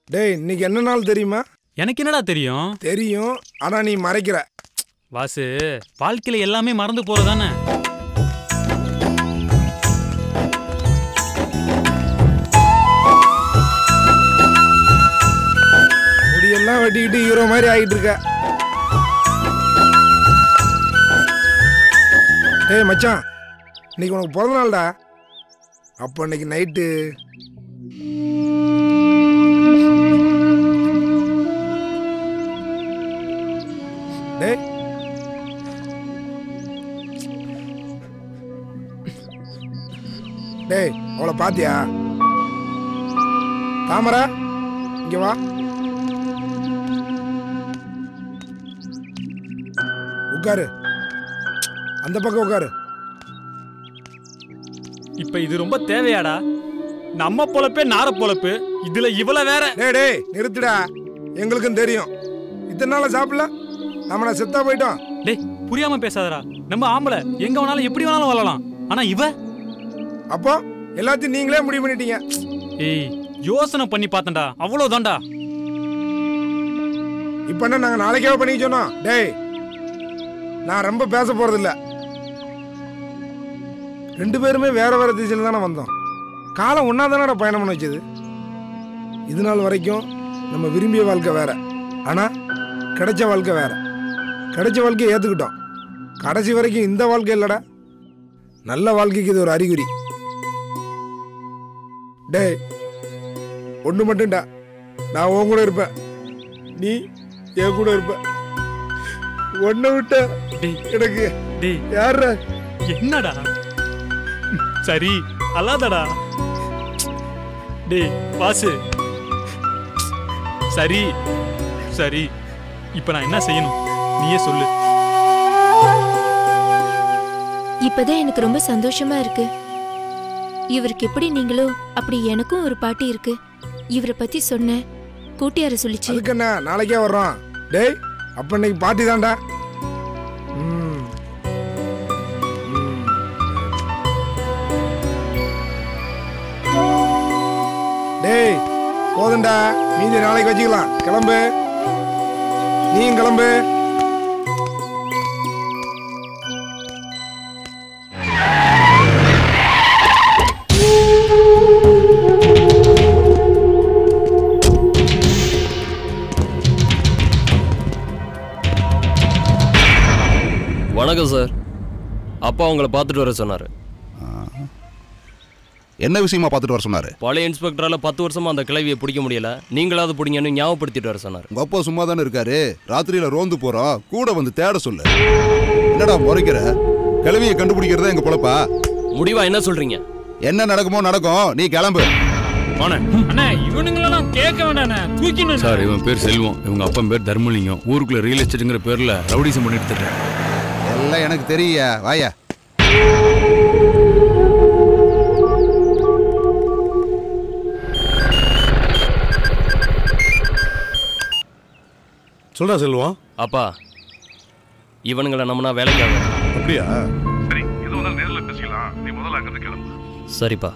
டேய் இன்னைக்கு என்ன நாள் தெரியுமா எனக்கு என்னடா தெரியும் தெரியும் ஆனா நீ மறைக்கிற வாசு வாழ்க்கையில எல்லாமே மறந்து போறதானே முடியெல்லாம் வெட்டிக்கிட்டு ஹீரோ மாதிரி ஆகிட்டு இருக்க டேய் மச்சான் இன்னைக்கு உனக்கு பிறந்த நாள்டா அப்போ இன்னைக்கு நைட்டு டேய் டேய் அவளை பாத்தியா தாமரை இங்க வா உட்காரு அந்த பக்கம் உட்காரு இப்ப இது ரொம்ப தேவையாடா நம்ம பொழப்பே நார பொழப்பு இதுல இவள வேற டேய் டேய் நிறுத்துடா எங்களுக்கும் தெரியும் இத்தனை நாளா சாப்பிடல நம்ம நான் செத்தா போயிட்டோம் டேய் புரியாம பேசாதடா நம்ம ஆம்பளை எங்க வேணாலும் எப்படி வேணாலும் வாழலாம் ஆனா இவ அப்போ எல்லாத்தையும் நீங்களே முடிவு பண்ணிட்டீங்க ஏய் யோசனை பண்ணி பார்த்தேன்டா அவ்வளவுதான்டா இப்போ என்ன நாங்கள் நாளைக்கே பண்ணிக்க சொன்னோம் டேய் நான் ரொம்ப பேச போறதில்ல ரெண்டு பேருமே வேற வேற திசையில் தானே வந்தோம் காலம் ஒன்றா தானடா பயணம் பண்ண வச்சது இது நாள் வரைக்கும் நம்ம விரும்பிய வாழ்க்கை வேற ஆனால் கிடைச்ச வாழ்க்கை வேற கிடைச்ச வாழ்க்கையை ஏற்றுக்கிட்டோம் கடைசி வரைக்கும் இந்த வாழ்க்கை இல்லைடா நல்ல வாழ்க்கைக்கு இது ஒரு அறிகுறி டேய் ஒன்று மட்டும்டா நான் உன் கூட இருப்பேன் நீ என் கூட இருப்ப ஒன்ன விட்ட டேய் எனக்கு டேய் யார என்னடா சரி அல்லாதடா டேய் வாசு சரி சரி இப்ப நான் என்ன செய்யணும் நீயே சொல்லு இப்பதான் எனக்கு ரொம்ப சந்தோஷமா இருக்கு இவருக்கு எப்படி நீங்களோ அப்படி எனக்கும் ஒரு பாட்டி இருக்கு இவரை பத்தி சொன்னேன் கூட்டியார சொல்லிச்சு அதுக்கு என்ன நாளைக்கே வர்றோம் டேய் அப்ப இன்னைக்கு பாட்டி தான்டா ம். ம். டேய் போதும்டா மீதி நாளைக்கு வச்சுக்கலாம் கிளம்பு நீயும் கிளம்பு வணக்கம் சார் அப்பா உங்களை பார்த்துட்டு வர சொன்னார் என்ன விஷயமா பார்த்துட்டு வர சொன்னாரு பழைய இன்ஸ்பெக்டரால் பத்து வருஷமா அந்த கிளவியை பிடிக்க முடியல நீங்களாவது பிடிங்கன்னு ஞாபகப்படுத்திட்டு வர சொன்னார் உங்க அப்பா சும்மா தானே இருக்காரு ராத்திரியில ரோந்து போறோம் கூட வந்து தேட சொல்லு என்னடா முறைக்கிற கிளவியை கண்டுபிடிக்கிறதா எங்க பொழப்பா முடிவா என்ன சொல்றீங்க என்ன நடக்குமோ நடக்கும் நீ கிளம்பு அண்ணா இவனுங்களெல்லாம் கேட்க வேண்டாண்ணே தூக்கினு சார் இவன் பேர் செல்வம் இவங்க அப்பன் பேர் தர்மலிங்கம் ஊருக்குள்ள ரியல் எஸ்டேட்டுங்கிற பேர்ல ரவுடிசம் பண்ணிட்டு இருக்கேன் எல்லாம் எனக்கு தெரியா வாயா சொல்றா செல்வம் அப்பா இவனுங்களை நம்மனா வேலைக்கு ஆகும் அப்படியா சரி இது வந்து நேரில் பேசிக்கலாம் நீ முதல்ல அங்கிருந்து கிளம்பு சரிப்பா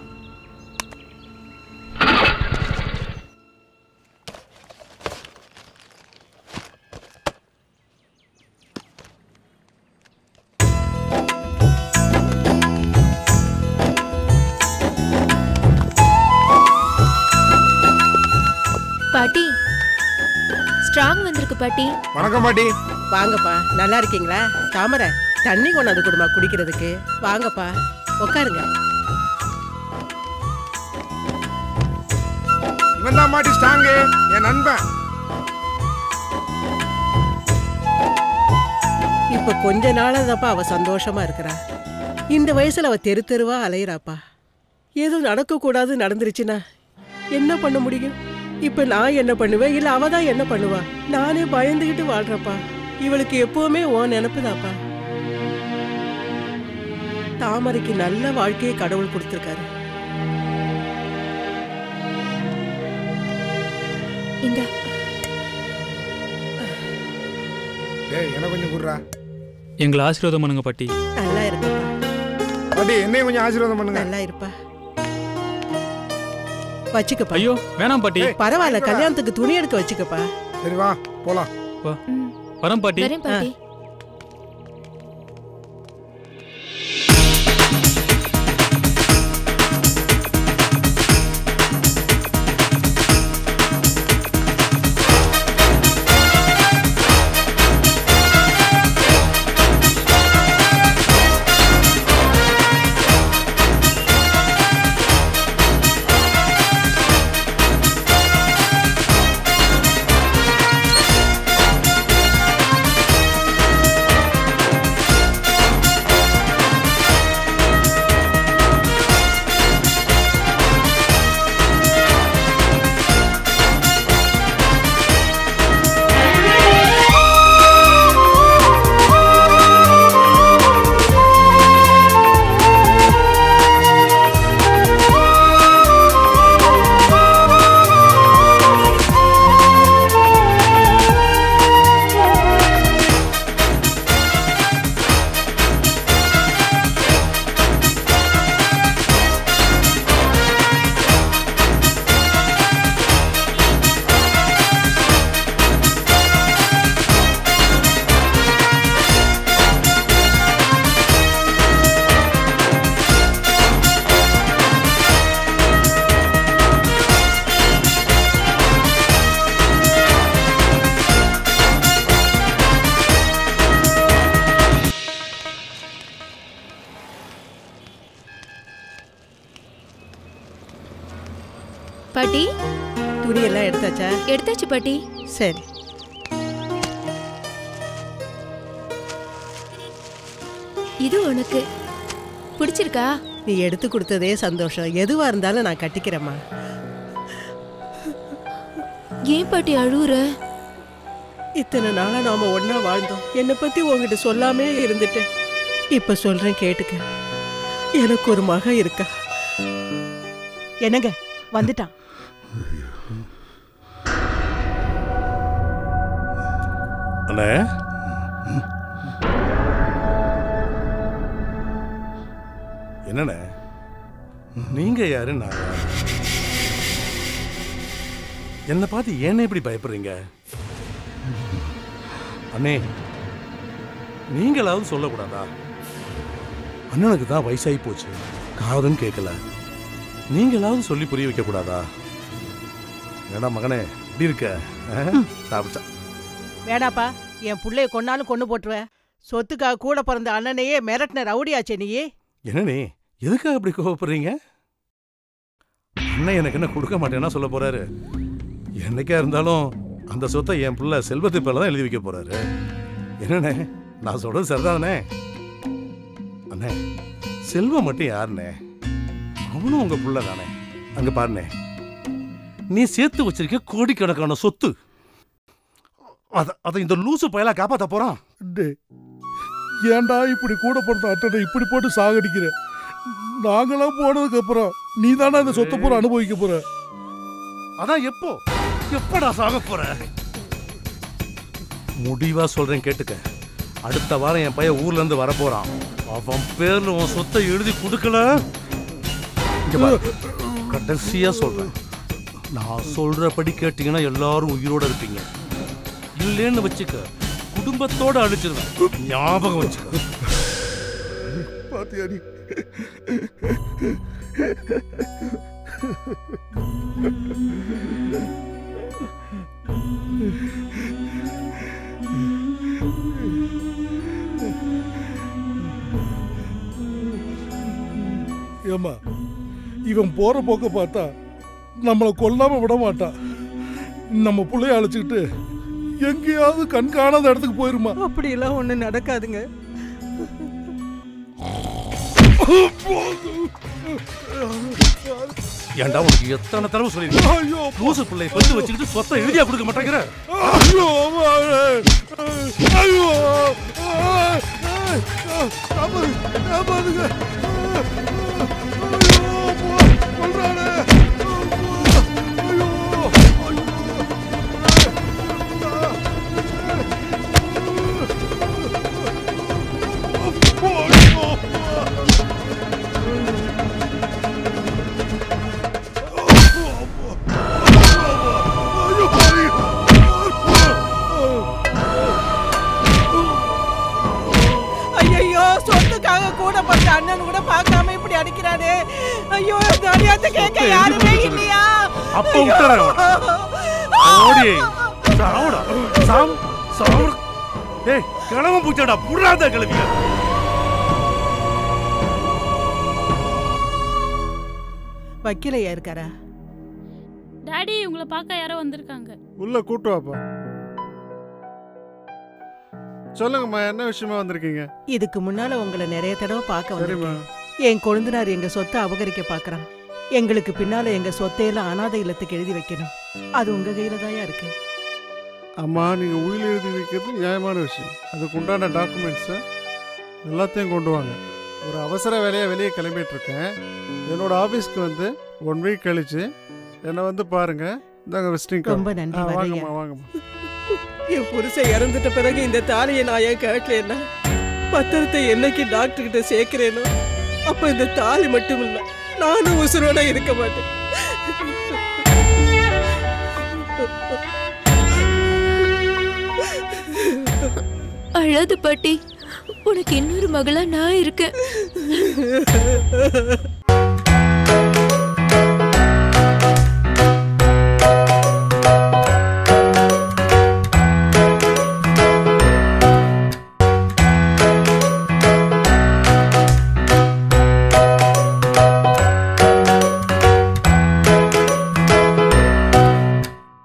பாட்டி ஸ்ட்ராங் வந்திருக்கு பாட்டி வணக்கம் பாட்டி வாங்கப்பா நல்லா இருக்கீங்களா தாமரை தண்ணி கொண்டாந்து கொடுமா குடிக்கிறதுக்கு வாங்கப்பா உட்காருங்க இவன் தான் மாட்டி ஸ்ட்ராங்கு என் நண்பன் இப்ப கொஞ்ச நாளாதாப்பா அவ சந்தோஷமா இருக்கிறா இந்த வயசுல அவ தெரு தெருவா அலையிறாப்பா ஏதோ நடக்கக்கூடாது நடந்துருச்சுன்னா என்ன பண்ண முடியும் இப்ப நான் என்ன பண்ணுவேன் இல்ல அவ தான் என்ன பண்ணுவா நானே பயந்துகிட்டு வாழ்றப்பா இவளுக்கு எப்பவுமே ஓ நினப்புதாப்பா தாமரைக்கு நல்ல வாழ்க்கையை கடவுள் கொடுத்துருக்காரு இந்த டேய் என்ன கொஞ்சம் குடுறா எங்களை ஆசீர்வாதம் பண்ணுங்க பாட்டி நல்லா இருக்கப்பா பாட்டி என்னையும் கொஞ்சம் ஆசீர்வாதம் பண்ணுங்க நல்லா இருப்பா வச்சுக்கப்பா ஐயோ வேணாம் பாட்டி பரவாயில்ல கல்யாணத்துக்கு துணி எடுக்க வச்சுக்கப்பா சரி வா போலாம் ம், வரேன் பாட்டி வரேன் பாட்டி பாட்டி துணி எல்லாம் எடுத்தாச்சா எடுத்தாச்சு பாட்டி சரி இது உனக்கு பிடிச்சிருக்கா நீ எடுத்து கொடுத்ததே சந்தோஷம் எதுவா இருந்தாலும் நான் கட்டிக்கிறேம்மா ஏன் பாட்டி அழுவுற இத்தனை நாளா நாம ஒண்ணா வாழ்ந்தோம் என்னை பத்தி உங்ககிட்ட சொல்லாமே இருந்துட்டேன் இப்ப சொல்றேன் கேட்டுக்க எனக்கு ஒரு மக இருக்கா என்னங்க வந்துட்டான் அண்ணே என்னண்ணே நீங்க யாரு நான் யாரு? என்னை பார்த்து ஏன்னே இப்படி பயப்படுறீங்க அண்ணே நீங்களாவது சொல்லக்கூடாதா அண்ணனுக்கு தான் வயசாகி போச்சு காதும் கேட்கல நீங்களாவது சொல்லி புரிய வைக்க கூடாதா ஏடா மகனே இப்படி இருக்க ஆ? சாப்பிட்டா வேணாப்பா என் புள்ளைய கொன்னாலும் கொண்டு போட்டுருவேன் சொத்துக்காக கூட பிறந்த அண்ணனையே மிரட்டின ரவுடியாச்சே நீயே என்னண்ணே எதுக்காக அப்படி கோவப்படுறீங்க அண்ணன் எனக்கு என்ன கொடுக்க மாட்டேன்னா சொல்ல போறாரு என்னைக்கா இருந்தாலும் அந்த சொத்தை என் பிள்ளை செல்வத்து பேர்ல தான் எழுதி வைக்க போறாரு என்னண்ணே நான் சொல்றது சரிதானே அண்ணே செல்வம் மட்டும் யாருண்ணே அவனும் உங்க புள்ள தானே அங்க பாருண்ணே நீ சேர்த்து வச்சிருக்க கோடிக்கணக்கான சொத்து அத அதை இந்த லூசு பயலா காப்பாத்த போறான் டேய், ஏன்டா இப்படி கூட பிறந்த அட்டனை இப்படி போட்டு சாகடிக்கிற நாங்களாம் போனதுக்கு அப்புறம் நீ தானே அந்த சொத்தை பூரா அனுபவிக்க போற அதான் எப்போ எப்படா சாக போற முடிவா சொல்றேன் கேட்டுக்க அடுத்த வாரம் என் பையன் ஊர்ல இருந்து வர போறான் அவன் பேர்ல உன் சொத்தை எழுதி கொடுக்கல இங்க பாரு, கடைசியா சொல்றேன் நான் சொல்றபடி கேட்டீங்கன்னா எல்லாரும் உயிரோட இருப்பீங்க இல்லைன்னு வச்சுக்க குடும்பத்தோட அழிச்சிருவேன் ஞாபகம் வச்சுக்க பாத்தியா நீ ஏம்மா இவன் போற போக்க பார்த்தா நம்மளை கொல்லாம விட மாட்டான் நம்ம புள்ளைய அழைச்சிக்கிட்டு எங்கேயாவது கண் காணாத இடத்துக்கு போயிருமா அப்படியெல்லாம் ஒண்ணு நடக்காதுங்க ஏன்டா உனக்கு எத்தனை தடவை சொல்லிருக்கேன் ஐயோ லூசு பிள்ளை பத்து வச்சுக்கிட்டு சொத்தை எழுதியா கொடுக்க மாட்டேங்கிற ஐயோ அம்மா, ஐயோ காப்பாது காப்பாதுங்க ஐயோ கொல்றானே ஐயோ ஐயோ கூட பிறந்த அண்ணன் கூட பார்க்காம இப்படி அடிக்கிறானே ஐயோ இந்த அடியாத்த கேட்க யாருமே இல்லையா அப்ப விட்டுறேன் ஓடி சாவுடா சாம் சாவுடா டேய் கிளம்ப பூச்சாடா புடுறாத கிளம்பியா வக்கீலையா இருக்காரா டாடி உங்களை பார்க்க யாரோ வந்திருக்காங்க உள்ள கூட்டு வாப்பா சொல்லுங்கம்மா என்ன விஷயமா வந்திருக்கீங்க இதுக்கு முன்னால உங்களை நிறைய தடவை பார்க்க சரிம்மா வந்திருக்கேன் என் கொழுந்தனார் எங்க சொத்தை அபகரிக்க பார்க்கறான் எங்களுக்கு பின்னால எங்க சொத்தையெல்லாம் அனாதை இல்லத்துக்கு எழுதி வைக்கணும் அது உங்க கையில தாயா இருக்கு அம்மா நீங்க உயில் எழுதி வைக்கிறது நியாயமான விஷயம் அதுக்கு உண்டான டாக்குமெண்ட்ஸை எல்லாத்தையும் கொண்டு வாங்க ஒரு அவசர வேலையா வெளியே கிளம்பிட்டு இருக்கேன் என்னோட ஆபீஸ்க்கு வந்து ஒன் வீக் கழிச்சு என்னை வந்து பாருங்க இந்தாங்க விசிட்டிங் ரொம்ப நன்றி, வரேன். வாங்கம்மா வாங்கம்மா என் புருஷன் இறந்துட்ட பிறகு இந்த தாலியை நான் ஏன் கேட்கலன்னா பத்திரத்தை என்னைக்கு டாக்டர் கிட்ட சேர்க்கிறேனோ அப்ப இந்த தாலி மட்டும் இல்ல நானும் உசுரோட இருக்க மாட்டேன் அழாத பாட்டி உனக்கு இன்னொரு மகளா நான் இருக்கேன்